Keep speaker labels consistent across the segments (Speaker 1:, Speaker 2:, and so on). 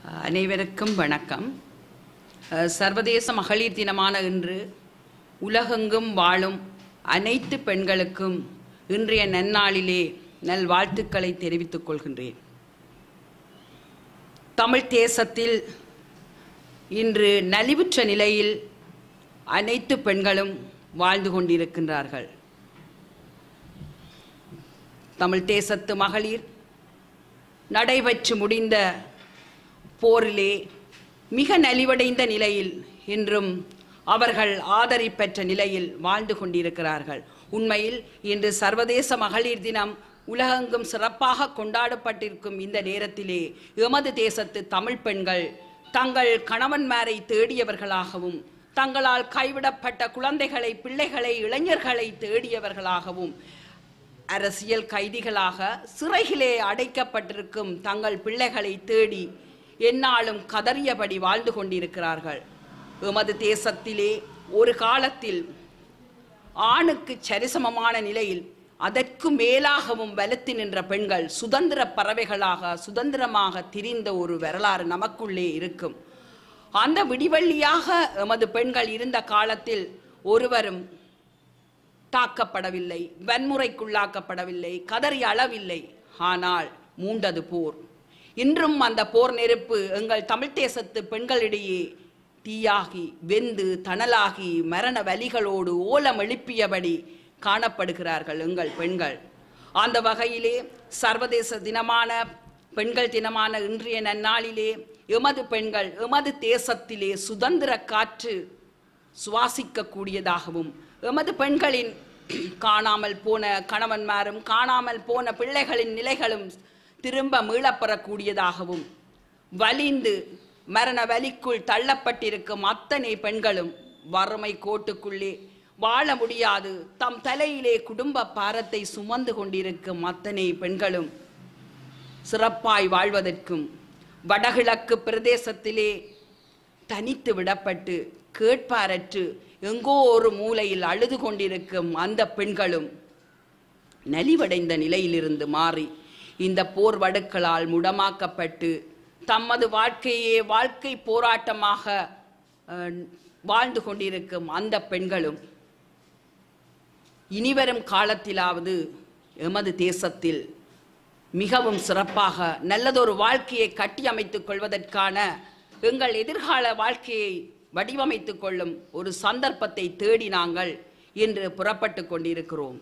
Speaker 1: அனைவருக்கும் வணக்கம் அஹ், சர்வதேச மகளிர் தினமான இன்று உலகெங்கும் வாழும் அனைத்து பெண்களுக்கும் இன்றைய நன்னாளிலே நல்வாழ்த்துக்களை தெரிவித்துக் கொள்கின்றேன் தமிழ் தேசத்தில் இன்று நலிவுற்ற நிலையில் அனைத்து பெண்களும் வாழ்ந்து கொண்டிருக்கின்றார்கள் தமிழ் தேசத்து மகளிர் நடைபெற்று முடிந்த போரிலே மிக நலிவடைந்த நிலையில் இன்றும் அவர்கள் ஆதரிப்பெற்ற நிலையில் வாழ்ந்து கொண்டிருக்கிறார்கள் உண்மையில் இன்று சர்வதேச மகளிர் தினம் உலகெங்கும் சிறப்பாக கொண்டாடப்பட்டிருக்கும் இந்த நேரத்திலே எமது தேசத்து தமிழ் பெண்கள் தங்கள் கணவன்மாரை தேடியவர்களாகவும் தங்களால் கைவிடப்பட்ட குழந்தைகளை பிள்ளைகளை இளைஞர்களை தேடியவர்களாகவும் அரசியல் கைதிகளாக சிறையிலே அடைக்கப்பட்டிருக்கும் தங்கள் பிள்ளைகளை தேடி எந்நாளும் கதறியபடி வாழ்ந்து கொண்டிருக்கிறார்கள் எமது தேசத்திலே ஒரு காலத்தில் ஆணுக்கு சரிசமமான நிலையில் அதற்கு மேலாகவும் வலுத்து நின்ற பெண்கள் சுதந்திர பறவைகளாக சுதந்திரமாக திரிந்த ஒரு வரலாறு நமக்குள்ளே இருக்கும் அந்த விடிவெள்ளியாக எமது பெண்கள் இருந்த காலத்தில் ஒருவரும் தாக்கப்படவில்லை வன்முறைக்குள்ளாக்கப்படவில்லை கதறி அளவில்லை ஆனால் மூண்டது போர் இன்றும் அந்த போர் நெருப்பு எங்கள் தமிழ் தேசத்து பெண்களிடையே தீயாகி வெந்து தணலாகி மரண வலிகளோடு ஓலம் எழுப்பியபடி காணப்படுகிறார்கள் எங்கள் பெண்கள் அந்த வகையிலே சர்வதேச தினமான பெண்கள் தினமான இன்றைய நன்னாளிலே எமது பெண்கள் எமது தேசத்திலே சுதந்திர காற்று சுவாசிக்கக்கூடியதாகவும் எமது பெண்களின் காணாமல் போன கணவன்மாரும் காணாமல் போன பிள்ளைகளின் நிலைகளும் திரும்ப மீளப்பெறக்கூடியதாகவும் வலிந்து மரண வலிக்குள் தள்ளப்பட்டிருக்கும் அத்தனை பெண்களும் வறுமை கோட்டுக்குள்ளே வாழ முடியாது தம் தலையிலே குடும்ப பாரத்தை சுமந்து கொண்டிருக்கும் அத்தனை பெண்களும் சிறப்பாய் வாழ்வதற்கும் வடகிழக்கு பிரதேசத்திலே தனித்து விடப்பட்டு கேட்பாரற்று எங்கோ ஒரு மூலையில் அழுது கொண்டிருக்கும் அந்த பெண்களும் நலிவடைந்த நிலையிலிருந்து மாறி இந்த போர் வடுக்களால் முடமாக்கப்பட்டு தமது வாழ்க்கையே வாழ்க்கை போராட்டமாக அஹ், வாழ்ந்து கொண்டிருக்கும் அந்த பெண்களும் இனிவரும் காலத்திலாவது எமது தேசத்தில் மிகவும் சிறப்பாக நல்லதொரு வாழ்க்கையை கட்டியமைத்துக் கொள்வதற்கான எங்கள் எதிர்கால வாழ்க்கையை வடிவமைத்துக் கொள்ளும் ஒரு சந்தர்ப்பத்தை தேடி நாங்கள் இன்று புறப்பட்டு கொண்டிருக்கிறோம்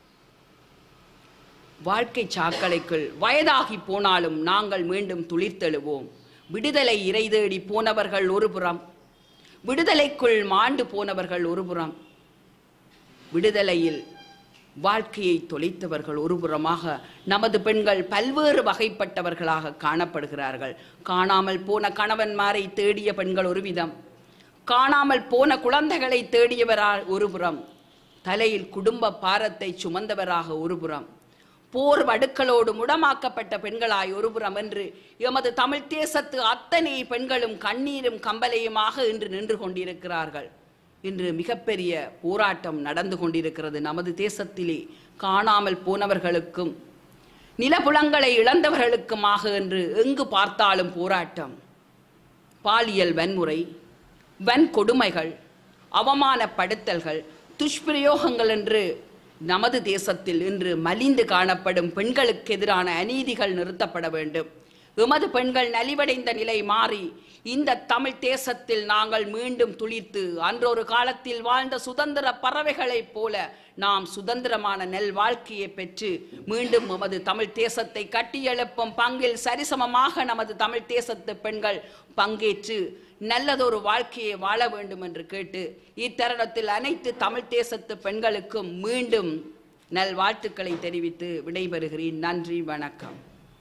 Speaker 1: வாழ்க்கை சாக்கடைக்குள் வயதாகி போனாலும் நாங்கள் மீண்டும் துளிர்த்தெழுவோம் விடுதலை இறை தேடி போனவர்கள் ஒரு புறம் விடுதலைக்குள் மாண்டு போனவர்கள் ஒரு புறம் விடுதலையில் வாழ்க்கையை தொலைத்தவர்கள் ஒரு புறமாக நமது பெண்கள் பல்வேறு வகைப்பட்டவர்களாக காணப்படுகிறார்கள் காணாமல் போன கணவன்மாரை தேடிய பெண்கள் ஒரு விதம் காணாமல் போன குழந்தைகளை தேடியவரால் ஒரு புறம் தலையில் குடும்ப பாரத்தை சுமந்தவராக ஒரு புறம் போர் வடுக்களோடு முடமாக்கப்பட்ட பெண்களாய் ஒருபுறம் என்று எமது தமிழ் தேசத்து அத்தனை பெண்களும் கண்ணீரும் கம்பலையுமாக இன்று நின்று கொண்டிருக்கிறார்கள் இன்று மிகப்பெரிய போராட்டம் நடந்து கொண்டிருக்கிறது நமது தேசத்திலே காணாமல் போனவர்களுக்கும் நிலப்புலங்களை இழந்தவர்களுக்குமாக என்று எங்கு பார்த்தாலும் போராட்டம் பாலியல் வன்முறை வன்கொடுமைகள் அவமானப்படுத்தல்கள் துஷ்பிரயோகங்கள் என்று நமது தேசத்தில் இன்று மலிந்து காணப்படும் பெண்களுக்கு எதிரான அநீதிகள் நிறுத்தப்பட வேண்டும் எமது பெண்கள் நலிவடைந்த நிலை மாறி இந்த தமிழ் தேசத்தில் நாங்கள் மீண்டும் துளிர்த்து அன்றொரு காலத்தில் வாழ்ந்த சுதந்திர பறவைகளைப் போல நாம் சுதந்திரமான நெல் வாழ்க்கையை பெற்று மீண்டும் நமது தமிழ் தேசத்தை கட்டியெழுப்பும் பங்கில் சரிசமமாக நமது தமிழ் தேசத்து பெண்கள் பங்கேற்று நல்லதொரு வாழ்க்கையை வாழ வேண்டும் என்று கேட்டு இத்தருணத்தில் அனைத்து தமிழ் தேசத்து பெண்களுக்கும் மீண்டும் நல்வாழ்த்துக்களை தெரிவித்து விடைபெறுகிறேன் நன்றி வணக்கம்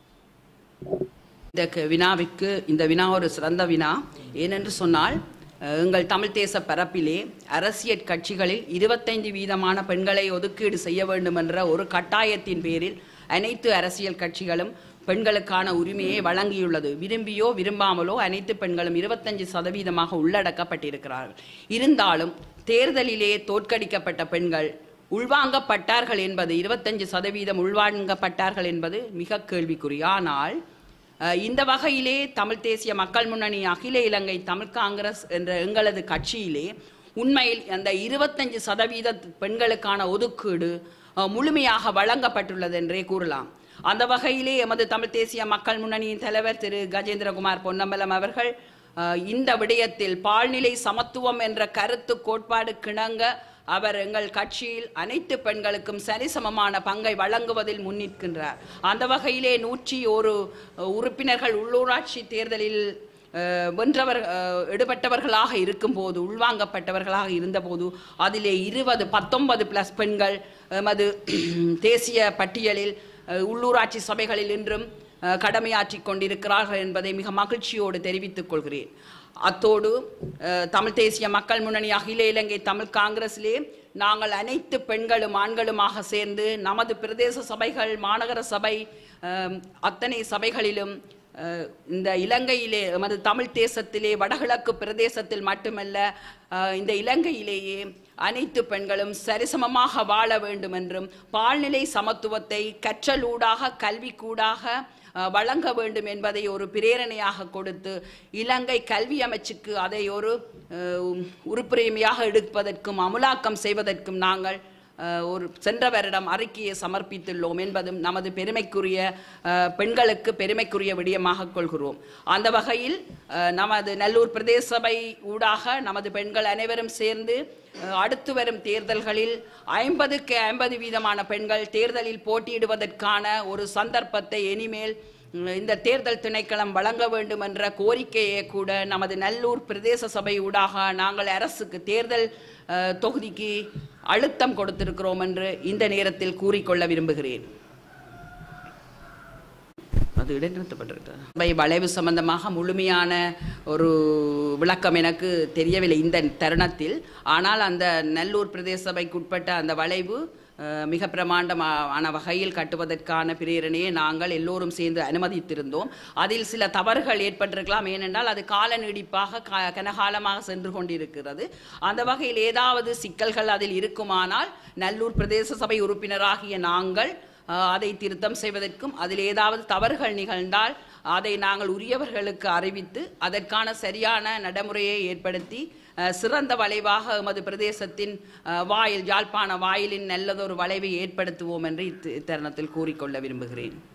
Speaker 1: இந்த க- வினாவிற்கு இந்த வினா ஒரு சிறந்த வினா ஏனென்று சொன்னால் அஹ், எங்கள் தமிழ் தேச பரப்பிலே அரசியல் கட்சிகளில் இருபத்தைந்து வீதமான பெண்களை ஒதுக்கீடு செய்ய வேண்டும் என்ற ஒரு கட்டாயத்தின் பேரில் அனைத்து அரசியல் கட்சிகளும் பெண்களுக்கான உரிமையை வழங்கியுள்ளது விரும்பியோ விரும்பாமலோ அனைத்து பெண்களும் இருபத்தஞ்சு சதவீதமாக உள்ளடக்கப்பட்டிருக்கிறார்கள் இருந்தாலும் தேர்தலிலே தோற்கடிக்கப்பட்ட பெண்கள் உள்வாங்கப்பட்டார்கள் என்பது இருபத்தஞ்சு சதவீதம் உள்வாங்கப்பட்டார்கள் என்பது மிக கேள்விக்குறி ஆனால் அஹ், இந்த வகையிலே தமிழ் தேசிய மக்கள் முன்னணி அகில இலங்கை தமிழ் காங்கிரஸ் என்ற எங்களது கட்சியிலே உண்மையில் அந்த இருபத்தஞ்சு சதவீத பெண்களுக்கான ஒதுக்கீடு அஹ், முழுமையாக வழங்கப்பட்டுள்ளது என்றே கூறலாம் அந்த வகையிலே எமது தமிழ் தேசிய மக்கள் முன்னணியின் தலைவர் திரு கஜேந்திரகுமார் பொன்னம்பலம் அவர்கள் அஹ், இந்த விடயத்தில் பால்நிலை சமத்துவம் என்ற கருத்து கோட்பாடு கிணங்க அவர் எங்கள் கட்சியில் அனைத்து பெண்களுக்கும் சரிசமமான பங்கை வழங்குவதில் முன்னிற்கின்றார் அந்த வகையிலே நூற்றி ஒரு அஹ், உறுப்பினர்கள் உள்ளூராட்சி தேர்தலில் அஹ், வென்றவர் அஹ், எடுபட்டவர்களாக இருக்கும்போது உள்வாங்கப்பட்டவர்களாக இருந்தபோது அதிலே இருபது பத்தொன்பது பிளஸ் பெண்கள் எமது தேசிய பட்டியலில் அஹ், உள்ளூராட்சி சபைகளில் இன்றும் அஹ், கடமையாற்றிக் கொண்டிருக்கிறார்கள் என்பதை மிக மகிழ்ச்சியோடு தெரிவித்துக் கொள்கிறேன் அத்தோடு அஹ், தமிழ் தேசிய மக்கள் முன்னணி அகில இலங்கை தமிழ் காங்கிரஸிலே நாங்கள் அனைத்து பெண்களும் ஆண்களுமாக சேர்ந்து நமது பிரதேச சபைகள் மாநகர சபை அஹ், அத்தனை சபைகளிலும் அஹ், இந்த இலங்கையிலே எமது தமிழ் தேசத்திலே வடகிழக்கு பிரதேசத்தில் மட்டுமல்ல அஹ், இந்த இலங்கையிலேயே அனைத்து பெண்களும் சரிசமமாக வாழ வேண்டும் என்றும் பால்நிலை சமத்துவத்தை கற்றலூடாக கல்விக்கூடாக அஹ், வழங்க வேண்டும் என்பதை ஒரு பிரேரணையாக கொடுத்து இலங்கை கல்வி அமைச்சுக்கு அதை ஒரு அஹ், உருப்புரிமையாக எடுப்பதற்கும் அமுலாக்கம் செய்வதற்கும் நாங்கள் அஹ், ஒரு சென்ற வருடம் அறிக்கையை சமர்ப்பித்துள்ளோம் என்பதும் நமது பெருமைக்குரிய அஹ், பெண்களுக்கு பெருமைக்குரிய விடயமாக கொள்கிறோம் அந்த வகையில் அஹ், நமது நல்லூர் பிரதேச சபை ஊடாக நமது பெண்கள் அனைவரும் சேர்ந்து அஹ், அடுத்து வரும் தேர்தல்களில் ஐம்பதுக்கு ஐம்பது வீதமான பெண்கள் தேர்தலில் போட்டியிடுவதற்கான ஒரு சந்தர்ப்பத்தை இனிமேல் உம், இந்த தேர்தல் திணைக்களம் வழங்க வேண்டும் என்ற கோரிக்கையை கூட நமது நல்லூர் பிரதேச சபை ஊடாக நாங்கள் அரசுக்கு தேர்தல் அஹ், தொகுதிக்கு அழுத்தம் கொடுத்திருக்கிறோம் என்று இந்த நேரத்தில் கூறிக்கொள்ள விரும்புகிறேன் அது இடைநிறுத்தப்பட்டிருக்கிறது சபை வளைவு சம்பந்தமாக முழுமையான ஒரு விளக்கம் எனக்கு தெரியவில்லை இந்த தருணத்தில் ஆனால் அந்த நல்லூர் பிரதேச சபைக்கு உட்பட்ட அந்த வளைவு அஹ், மிக பிரமாண்டமான வகையில் கட்டுவதற்கான பிரேரணையை நாங்கள் எல்லோரும் சேர்ந்து அனுமதித்திருந்தோம் அதில் சில தவறுகள் ஏற்பட்டிருக்கலாம் ஏனென்றால் அது கால நீடிப்பாக க- கனகாலமாக சென்று கொண்டிருக்கிறது அந்த வகையில் ஏதாவது சிக்கல்கள் அதில் இருக்குமானால் நல்லூர் பிரதேச சபை உறுப்பினராகிய நாங்கள் அஹ், அதை திருத்தம் செய்வதற்கும் அதில் ஏதாவது தவறுகள் நிகழ்ந்தால் அதை நாங்கள் உரியவர்களுக்கு அறிவித்து அதற்கான சரியான நடைமுறையை ஏற்படுத்தி அஹ், சிறந்த வளைவாக எமது பிரதேசத்தின் அஹ், வாயில் யாழ்ப்பாண வாயிலின் நல்லதொரு வளைவை ஏற்படுத்துவோம் என்று இத்- இத்தருணத்தில் கூறிக்கொள்ள விரும்புகிறேன்